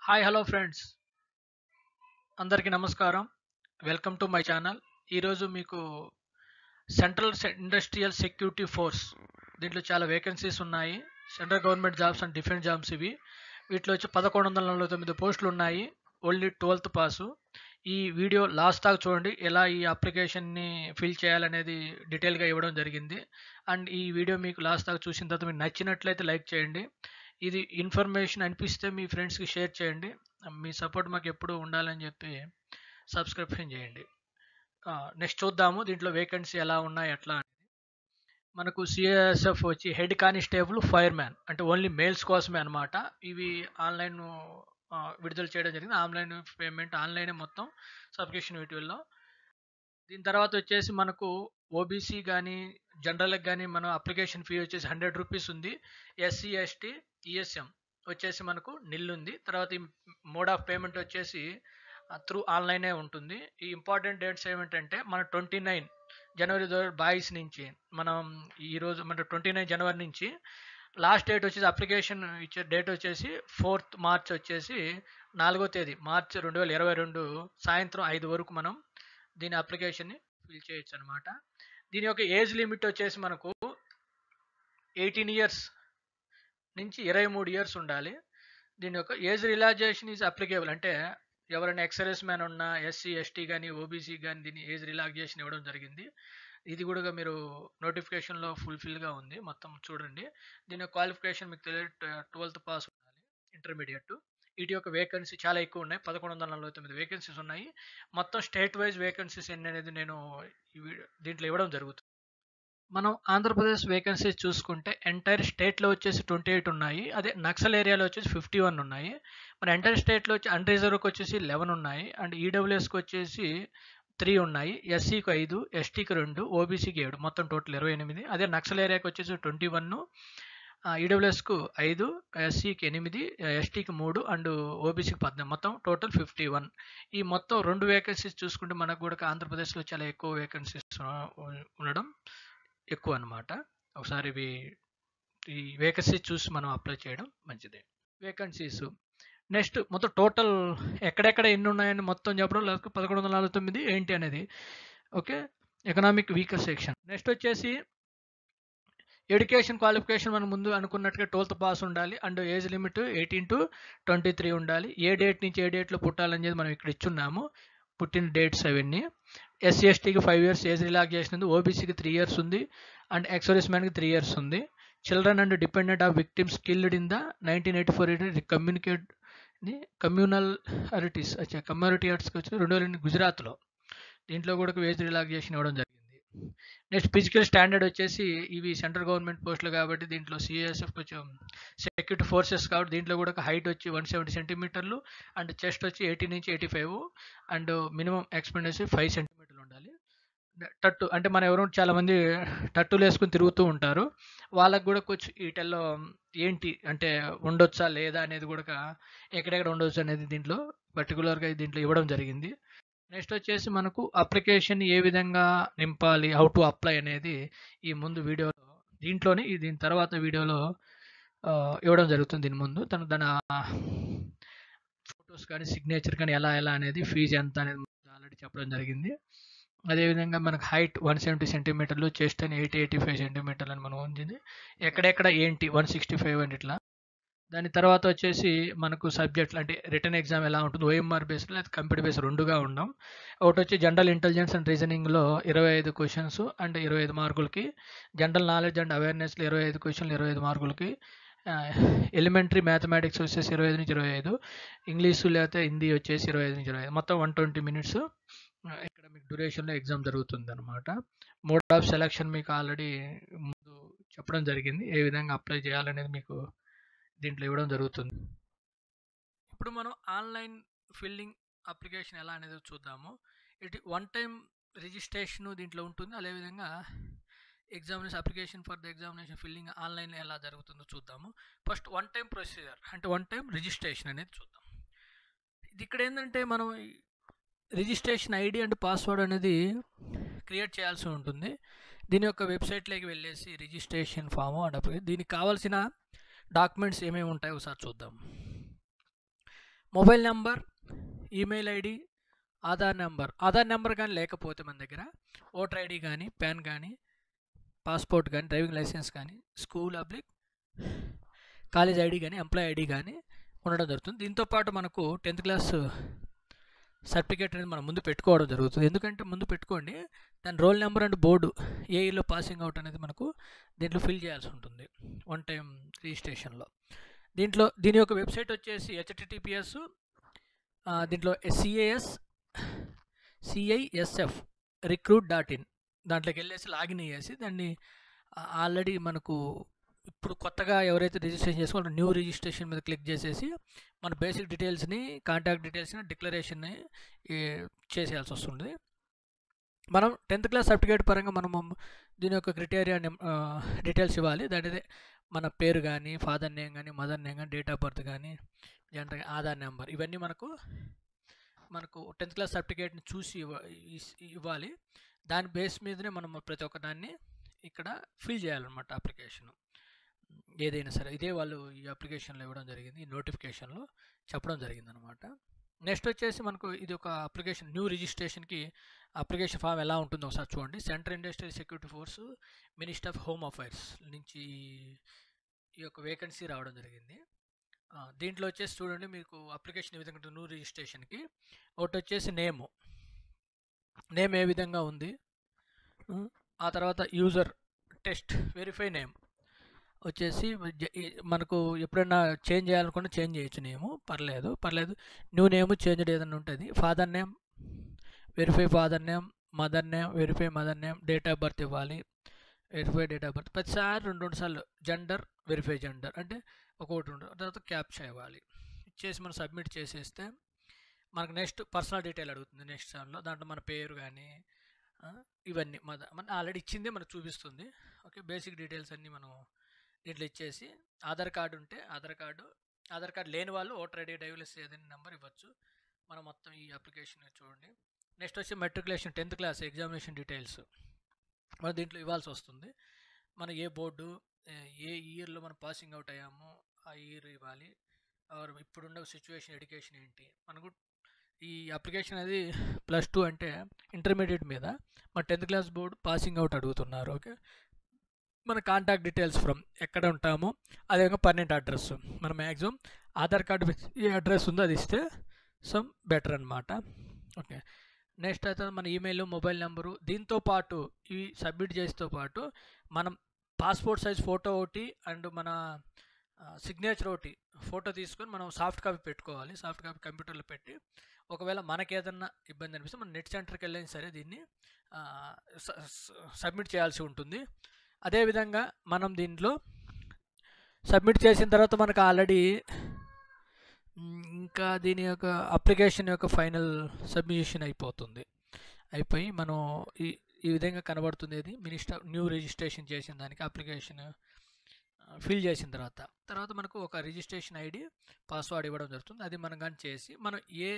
hi hello friends అందరికీ నమస్కారం welcome to my channel ఈరోజు మీకు సెంట్రల్ ఇండస్ట్రియల్ సెక్యూరిటీ ఫోర్స్ దీంట్లో చాలా వేకెన్సీస్ ఉన్నాయి central government jobs and defence jobs ఇవి వీటిలో వచ్చి పదకొండు వందల నలభై తొమ్మిది పోస్టులు ఉన్నాయి ఓన్లీ ట్వెల్త్ పాసు ఈ వీడియో లాస్ట్ దాకా చూడండి ఎలా ఈ అప్లికేషన్ని ఫిల్ చేయాలనేది డీటెయిల్గా ఇవ్వడం జరిగింది అండ్ ఈ వీడియో మీకు లాస్ట్ దాకా చూసిన తర్వాత మీకు నచ్చినట్లయితే లైక్ చేయండి ఇది ఇన్ఫర్మేషన్ అనిపిస్తే మీ ఫ్రెండ్స్కి షేర్ చేయండి మీ సపోర్ట్ మాకు ఎప్పుడు ఉండాలని చెప్పి సబ్స్క్రిప్షన్ చేయండి నెక్స్ట్ చూద్దాము దీంట్లో వేకెన్సీ ఎలా ఉన్నాయి ఎట్లా అనేది మనకు సిఎస్ఎఫ్ వచ్చి హెడ్ కానిస్టేబుల్ ఫైర్ మ్యాన్ అంటే ఓన్లీ మేల్స్ కోసమే అనమాట ఇవి ఆన్లైన్ విడుదల చేయడం జరిగింది ఆన్లైన్ పేమెంట్ ఆన్లైనే మొత్తం సబ్స్క్రిప్షన్ వీటిల్లో దీని తర్వాత వచ్చేసి మనకు ఓబీసీ కానీ జనరల్కి కానీ మనం అప్లికేషన్ ఫీ వచ్చేసి హండ్రెడ్ రూపీస్ ఉంది ఎస్సీ ఎస్టీ ఈఎస్ఎం వచ్చేసి మనకు నిల్ ఉంది తర్వాత ఈ మోడ్ ఆఫ్ పేమెంట్ వచ్చేసి త్రూ ఆన్లైనే ఉంటుంది ఈ ఇంపార్టెంట్ డేట్స్ ఏమిటంటే మన ట్వంటీ నైన్ జనవరి బాయిస్ నుంచి మనం ఈరోజు మన ట్వంటీ నైన్ జనవరి నుంచి లాస్ట్ డేట్ వచ్చేసి అప్లికేషన్ ఇచ్చే డేట్ వచ్చేసి ఫోర్త్ మార్చ్ వచ్చేసి నాలుగో తేదీ మార్చ్ రెండు వేల ఇరవై రెండు సాయంత్రం ఐదు వరకు మనం దీని అప్లికేషన్ని ఫిల్ చేయొచ్చు అనమాట దీని యొక్క ఏజ్ లిమిట్ వచ్చేసి మనకు ఎయిటీన్ ఇయర్స్ నుంచి ఇరవై మూడు ఇయర్స్ ఉండాలి దీని యొక్క ఏజ్ రిలాక్సేషన్ ఈజ్ అప్లికేబుల్ అంటే ఎవరైనా ఎక్సర్వీస్ మ్యాన్ ఉన్నా ఎస్సీ ఎస్టీ కానీ ఓబీసీ కానీ దీన్ని ఏజ్ రిలాక్సేషన్ ఇవ్వడం జరిగింది ఇది కూడా మీరు నోటిఫికేషన్లో ఫుల్ఫిల్గా ఉంది మొత్తం చూడండి దీని యొక్క క్వాలిఫికేషన్ మీకు తెలియదు ట్వెల్త్ పాస్ ఉండాలి ఇంటర్మీడియట్ వీటి యొక్క వేకెన్సీ చాలా ఎక్కువ ఉన్నాయి పదకొండు వందల నలభై తొమ్మిది వేకెన్సీస్ ఉన్నాయి మొత్తం స్టేట్ వైజ్ వేకెన్సీస్ ఎన్ని అనేది నేను దీంట్లో ఇవ్వడం జరుగుతుంది మనం ఆంధ్రప్రదేశ్ వేకెన్సీస్ చూసుకుంటే ఎంటైర్ స్టేట్లో వచ్చేసి ట్వంటీ ఎయిట్ ఉన్నాయి అదే నక్సల్ ఏరియాలో వచ్చేసి ఫిఫ్టీ వన్ ఉన్నాయి మన ఎంటైర్ స్టేట్లో వచ్చి అన్రిజర్వ్కి వచ్చేసి లెవెన్ ఉన్నాయి అండ్ ఈడబ్ల్యూఎస్కి వచ్చేసి త్రీ ఉన్నాయి ఎస్సీకి ఐదు ఎస్టీకి రెండు ఓబీసీకి ఏడు మొత్తం టోటల్ ఇరవై ఎనిమిది అదే నక్సల్ ఏరియాకి వచ్చేసి ట్వంటీ వన్ ఈడబ్ల్యూఎస్కు ఐదు ఎస్సీకి ఎనిమిది ఎస్టీకి మూడు అండ్ ఓబీసీకి పద్దెనిమిది మొత్తం టోటల్ ఫిఫ్టీ వన్ ఈ మొత్తం రెండు వేకెన్సీస్ చూసుకుంటే మనకు కూడా ఆంధ్రప్రదేశ్లో చాలా ఎక్కువ వేకెన్సీస్ ఉండడం ఎక్కువ అనమాట ఒకసారి ఇవి ఈ వేకెన్సీస్ చూసి మనం అప్లై చేయడం మంచిదే వేకెన్సీస్ నెక్స్ట్ మొత్తం టోటల్ ఎక్కడెక్కడ ఎన్ని ఉన్నాయని మొత్తం చెప్పడం లేకపోతే పదకొండు వందల నలభై తొమ్మిది ఏంటి అనేది okay economic weaker section next వచ్చేసి ఎడ్యుకేషన్ క్వాలిఫికేషన్ మనం ముందు అనుకున్నట్టుగా ట్వెల్త్ పాస్ ఉండాలి and age limit eighteen to twenty three ఉండాలి ఏ డేట్ నుంచి ఏ డేట్లో పుట్టాలని చెప్పి మనం ఇక్కడ ఇచ్చున్నాము పుట్టిన డేట్స్ అవన్నీ ఎస్సీ ఎస్టీకి ఫైవ్ ఇయర్స్ ఏజ్ రిలాక్సేషన్ ఉంది ఓబీసీకి త్రీ ఇయర్స్ ఉంది అండ్ ఎక్సర్వీస్ మ్యాన్కి త్రీ ఇయర్స్ ఉంది children and dependent of victims killed in the nineteen eighty four communicate communal అరిటీస్ అచ్చా కమ్యూనిటీ ఆర్ట్స్కి వచ్చి రెండు వేల గుజరాత్లో దీంట్లో కూడా వేజ్ రిలాక్సేషన్ ఇవ్వడం జరిగింది నెక్స్ట్ ఫిజికల్ స్టాండర్డ్ వచ్చేసి ఇవి సెంట్రల్ గవర్నమెంట్ పోస్టులు కాబట్టి దీంట్లో సిఎస్ఎఫ్ కొంచెం సెక్యూరిటీ ఫోర్సెస్ కాబట్టి దీంట్లో కూడా హైట్ వచ్చి వన్ సెవెంటీ సెంటీమీటర్లు అండ్ చెస్ట్ వచ్చి ఎయిటీ నుంచి eighty five and minimum expendency five సెంటీమీటర్లు ఉండాలి టట్టు అంటే మన ఎవరో చాలా మంది టట్టులు వేసుకుని తిరుగుతూ ఉంటారు వాళ్ళకు కూడా కొంచెం వీటిల్లో ఏంటి అంటే ఉండొచ్చా లేదా అనేది కూడా ఎక్కడెక్కడ ఉండొచ్చు అనేది దీంట్లో పర్టికులర్గా దీంట్లో ఇవ్వడం జరిగింది నెక్స్ట్ వచ్చేసి మనకు అప్లికేషన్ ఏ విధంగా నింపాలి హౌ టు అప్లై అనేది ఈ ముందు వీడియోలో దీంట్లోనే దీని తర్వాత వీడియోలో ఇవ్వడం జరుగుతుంది దీని ముందు తను దాని ఫొటోస్ కానీ సిగ్నేచర్ కానీ ఎలా ఎలా అనేది ఫీజు ఎంత అనేది ఆల్రెడీ చెప్పడం జరిగింది అదేవిధంగా మనకు హైట్ వన్ సెవెంటీ సెంటీమీటర్లు చెస్ట్ అని ఎయిటీ ఎయిటీ ఫైవ్ సెంటీమీటర్లు అని మనం ఉంచింది ఎక్కడెక్కడ ఏంటి వన్ సిక్స్టీ ఫైవ్ అని ఇట్లా దాని తర్వాత వచ్చేసి మనకు సబ్జెక్టులు అంటే రిటర్న్ ఎగ్జామ్ ఎలా ఉంటుంది ఓఎంఆర్ బేస్ లేదా కంప్యూటర్ బేస్ రెండుగా ఉన్నాం ఒకటి వచ్చి జనరల్ ఇంటెలిజెన్స్ అండ్ రీజనింగ్లో ఇరవై ఐదు క్వశ్చన్స్ అండ్ ఇరవై ఐదు మార్కులకి జనరల్ నాలెడ్జ్ అండ్ అవేర్నెస్లో ఇరవై ఐదు క్వశ్చన్లు ఇరవై ఐదు మార్కులకి ఎలిమెంటరీ మ్యాథమెటిక్స్ వచ్చేసి ఇరవై ఐదు నుంచి ఇరవై ఐదు ఇంగ్లీషు లేకపోతే హిందీ వచ్చేసి ఇరవై ఐదు నుంచి ఇరవై ఐదు మొత్తం వన్ ట్వంటీ మినిట్స్ ఇక్కడ మీకు డ్యూరేషన్లో ఎగ్జామ్ జరుగుతుంది అనమాట మోడ్ ఆఫ్ సెలక్షన్ మీకు ఆల్రెడీ ముందు చెప్పడం జరిగింది ఏ విధంగా అప్లై చేయాలనేది మీకు దీంట్లో ఇవ్వడం జరుగుతుంది ఇప్పుడు మనం ఆన్లైన్ ఫిల్లింగ్ అప్లికేషన్ ఎలా అనేది చూద్దాము ఇటు వన్ టైం రిజిస్ట్రేషన్ దీంట్లో ఉంటుంది అదేవిధంగా examination application for the examination filling online ఎలా జరుగుతుందో చూద్దాము ఫస్ట్ వన్ టైం ప్రొసీజర్ అంటే వన్ టైం రిజిస్ట్రేషన్ అనేది చూద్దాం ఇది ఇక్కడ ఏంటంటే మనం రిజిస్ట్రేషన్ ఐడి అండ్ పాస్వర్డ్ అనేది క్రియేట్ చేయాల్సి ఉంటుంది దీని యొక్క వెబ్సైట్లోకి వెళ్ళేసి రిజిస్ట్రేషన్ ఫాము అండ్ దీనికి కావాల్సిన డాక్యుమెంట్స్ ఏమేమి ఉంటాయో ఒకసారి చూద్దాం mobile number email ID Aadhaar number Aadhaar number కానీ లేకపోతే మన దగ్గర ఓటర్ ఐడి కానీ పాన్ కానీ పాస్పోర్ట్ కానీ డ్రైవింగ్ లైసెన్స్ కానీ స్కూల్ అబ్లిక్ కాలేజ్ ఐడి కానీ ఎంప్లాయ్ ఐడి కానీ ఉండడం జరుగుతుంది దీంతో పాటు మనకు టెన్త్ క్లాస్ సర్టిఫికేట్ అనేది మనం ముందు పెట్టుకోవడం జరుగుతుంది ఎందుకంటే ముందు పెట్టుకోండి దాని రోల్ నెంబర్ అండ్ బోర్డు ఏ ఇయర్లో పాసింగ్ అవుట్ అనేది మనకు దీంట్లో ఫిల్ చేయాల్సి ఉంటుంది వన్ టైం రిజిస్ట్రేషన్లో దీంట్లో దీని యొక్క వెబ్సైట్ వచ్చేసి హెచ్టిటిపిఎస్ దీంట్లో CAS CISF recruit dot in దాంట్లోకి వెళ్ళేసి లాగిన్ అయ్యేసి దాన్ని ఆల్రెడీ మనకు ఇప్పుడు కొత్తగా ఎవరైతే రిజిస్ట్రేషన్ చేసుకోవాలో న్యూ రిజిస్ట్రేషన్ మీద క్లిక్ చేసేసి మన బేసిక్ డీటెయిల్స్ని కాంటాక్ట్ డీటెయిల్స్ని డిక్లరేషన్ని చేసేయాల్సి వస్తుంది మనం టెన్త్ క్లాస్ సర్టిఫికేట్ పరంగా మనం దీని యొక్క క్రిటేరియా డీటెయిల్స్ ఇవ్వాలి దాని మన పేరు కానీ ఫాదర్ నేమ్ కానీ మదర్ నేమ్ కానీ డేట్ ఆఫ్ బర్త్ కానీ జనరల్ ఆధార్ నెంబర్ ఇవన్నీ మనకు మనకు టెన్త్ క్లాస్ సర్టిఫికేట్ని చూసి ఇవ్వ- ఇస్- ఇవ్వాలి దాని బేస్ మీదనే మనం ప్రతి ఒక్క దాన్ని ఇక్కడ ఫిల్ చేయాలన్నమాట అప్లికేషన్ ఏదైనా సరే ఇదే వాళ్ళు ఈ అప్లికేషన్లో ఇవ్వడం జరిగింది ఈ నోటిఫికేషన్లో చెప్పడం జరిగింది అనమాట నెక్స్ట్ వచ్చేసి మనకు ఇది ఒక అప్లికేషన్ న్యూ రిజిస్ట్రేషన్కి అప్లికేషన్ ఫామ్ ఎలా ఉంటుందో ఒకసారి చూడండి central industrial security force minister of home affairs నుంచి ఈ యొక్క వేకెన్సీ రావడం జరిగింది ఆ, దీంట్లో వచ్చేసి చూడండి మీకు అప్లికేషన్ ఏ విధంగా ఉంటుంది న్యూ రిజిస్ట్రేషన్కి ఒకటి వచ్చేసి నేము నేమ్ ఏ విధంగా ఉంది ఉం, ఆ తర్వాత యూజర్ టెస్ట్ వెరిఫై నేమ్ వచ్చేసి జ- ఈ- మనకు ఎప్పుడైనా చేంజ్ చేయాలనుకుంటే చేంజ్ చేయొచ్చు నేము పర్లేదు పర్లేదు న్యూ నేమ్ చేంజ్ ఏదైనా ఉంటుంది father name verify father name mother name verify mother name date of birth ఇవ్వాలి వెరిఫై డేట్ ఆఫ్ బర్త్ ప్రతిసారి రెండు రెండు సార్లు జెండర్ వెరిఫై జెండర్ అంటే ఒక్కొక్కటి రెండు తర్వాత క్యాప్చా ఇవ్వాలి ఇచ్చేసి మనం సబ్మిట్ చేసేస్తే మనకు నెక్స్ట్ పర్సనల్ డీటెయిల్ అడుగుతుంది నెక్స్ట్ దాంట్లో దాంట్లో మన పేరు కానీ ఇవన్నీ మన మన ఆల్రెడీ ఇచ్చిందే మనకు చూపిస్తుంది ఓకే బేసిక్ డీటెయిల్స్ అన్నీ మనం దీంట్లో ఇచ్చేసి ఆధార్ కార్డు ఉంటే ఆధార్ కార్డు ఆధార్ కార్డు లేని వాళ్ళు ఓటర్ ఐడి డైవ్లెస్ ఏదైనా నెంబర్ ఇవ్వచ్చు మనం మొత్తం ఈ అప్లికేషన్ చూడండి నెక్స్ట్ వచ్చి matriculation tenth class examination details మనం దీంట్లో ఇవ్వాల్సి వస్తుంది మన ఏ బోర్డు ఏ- ఏ ఇయర్లో మనం పాసింగ్ అవుట్ అయ్యామో ఆ ఇయర్ ఇవ్వాలి ఆర్ ఇప్పుడున్న సిచ్యువేషన్ ఎడ్యుకేషన్ ఏంటి మనకు ఈ అప్లికేషన్ అనేది ప్లస్ టూ అంటే ఇంటర్మీడియట్ మీద మన tenth class board passing out అడుగుతున్నారు ఓకే మన కాంటాక్ట్ డీటెయిల్స్ ఫ్రమ్ ఎక్కడ ఉంటామో అదేవిధంగా పర్మనెంట్ అడ్రస్ మన మ్యాక్సిమం ఆధార్ కార్డు మీద ఏ అడ్రస్ ఉందో అది ఇస్తే సమ్ బెటర్ అనమాట ఓకే నెక్స్ట్ అయితే మన ఈమెయిల్ మొబైల్ నెంబరు దీంతో పాటు ఇవి సబ్మిట్ చేసేతో పాటు మనం పాస్పోర్ట్ సైజ్ ఫోటో ఒకటి అండ్ మన సిగ్నేచర్ ఒకటి ఫోటో తీసుకొని మనం సాఫ్ట్ కాపీ పెట్టుకోవాలి సాఫ్ట్ కాపీ కంప్యూటర్లో పెట్టి ఒకవేళ మనకి ఏదన్నా ఇబ్బంది అనిపిస్తే మనం నెట్ సెంటర్కి వెళ్ళిన సరే దీన్ని సబ్మిట్ చేయాల్సి ఉంటుంది అదేవిధంగా మనం దీంట్లో సబ్మిట్ చేసిన తర్వాత మనకు ఆల్రెడీ ఇంకా దీని యొక్క అప్లికేషన్ యొక్క ఫైనల్ సబ్మిషన్ అయిపోతుంది అయిపోయి మనం ఈ ఈ విధంగా కనబడుతుంది ఇది మినిస్టర్ న్యూ రిజిస్ట్రేషన్ చేసిన దానికి అప్లికేషన్ ఫిల్ చేసిన తర్వాత తర్వాత మనకు ఒక రిజిస్ట్రేషన్ ఐడి పాస్వర్డ్ ఇవ్వడం జరుగుతుంది అది మనం కానీ చేసి మనం ఏ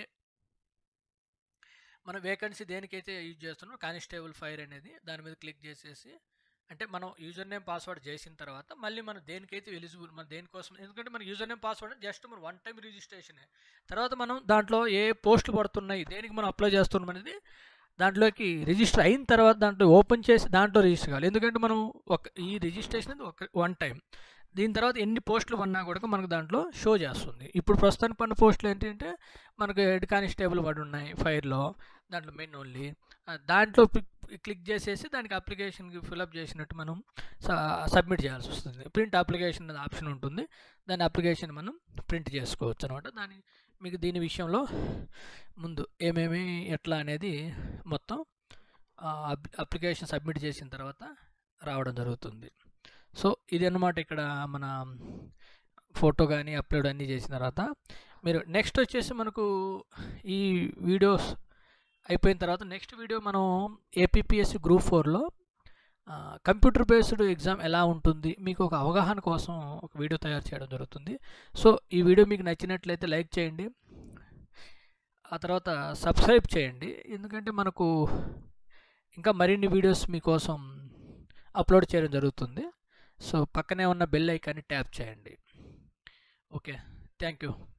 మన వేకెన్సీ దేనికైతే యూజ్ చేస్తున్నామో కానిస్టేబుల్ ఫైర్ అనేది దాని మీద క్లిక్ చేసేసి అంటే మనం యూజర్ నేమ్ పాస్వర్డ్ చేసిన తర్వాత మళ్ళీ మనం దేనికైతే ఎలిజిబుల్ మన దేనికోసం ఎందుకంటే మన యూజర్ నేమ్ పాస్వర్డ్ జస్ట్ మన వన్ టైం రిజిస్ట్రేషనే తర్వాత మనం దాంట్లో ఏ పోస్టులు పడుతున్నాయి దేనికి మనం అప్లై చేస్తున్నాం అనేది దాంట్లోకి రిజిస్టర్ అయిన తర్వాత దాంట్లో ఓపెన్ చేసి దాంట్లో రిజిస్టర్ కావాలి ఎందుకంటే మనం ఒక ఈ రిజిస్ట్రేషన్ అనేది ఒక వన్ టైం దీని తర్వాత ఎన్ని పోస్టులు పడినా కూడా మనకు దాంట్లో షో చేస్తుంది ఇప్పుడు ప్రస్తుతానికి పడిన పోస్టులు ఏంటంటే మనకు హెడ్ కానిస్టేబుల్ పడి ఉన్నాయి ఫైర్లో దాంట్లో మెయిన్ ఓన్లీ దాంట్లో క్లిక్ చేసేసి దానికి అప్లికేషన్కి ఫిలప్ చేసినట్టు మనం సబ్మిట్ చేయాల్సి వస్తుంది ప్రింట్ అప్లికేషన్ అనేది ఆప్షన్ ఉంటుంది దాని అప్లికేషన్ మనం ప్రింట్ చేసుకోవచ్చు అనమాట దాని మీకు దీని విషయంలో ముందు ఏమేమి ఎట్లా అనేది మొత్తం అప్లికేషన్ సబ్మిట్ చేసిన తర్వాత రావడం జరుగుతుంది సో ఇది అన్నమాట ఇక్కడ మన ఫోటో కానీ అప్లోడ్ అన్నీ చేసిన తర్వాత మీరు నెక్స్ట్ వచ్చేసి మనకు ఈ వీడియోస్ అయిపోయిన తర్వాత నెక్స్ట్ వీడియో మనం ఏపీపీఎస్సి గ్రూప్ ఫోర్లో కంప్యూటర్ బేస్డ్ ఎగ్జామ్ ఎలా ఉంటుంది మీకు ఒక అవగాహన కోసం ఒక వీడియో తయారు చేయడం జరుగుతుంది సో ఈ వీడియో మీకు నచ్చినట్లయితే లైక్ చేయండి ఆ తర్వాత సబ్స్క్రైబ్ చేయండి ఎందుకంటే మనకు ఇంకా మరిన్ని వీడియోస్ మీకోసం అప్లోడ్ చేయడం జరుగుతుంది సో పక్కనే ఉన్న బెల్ ఐకాన్ని ట్యాప్ చేయండి ఓకే థ్యాంక్ యూ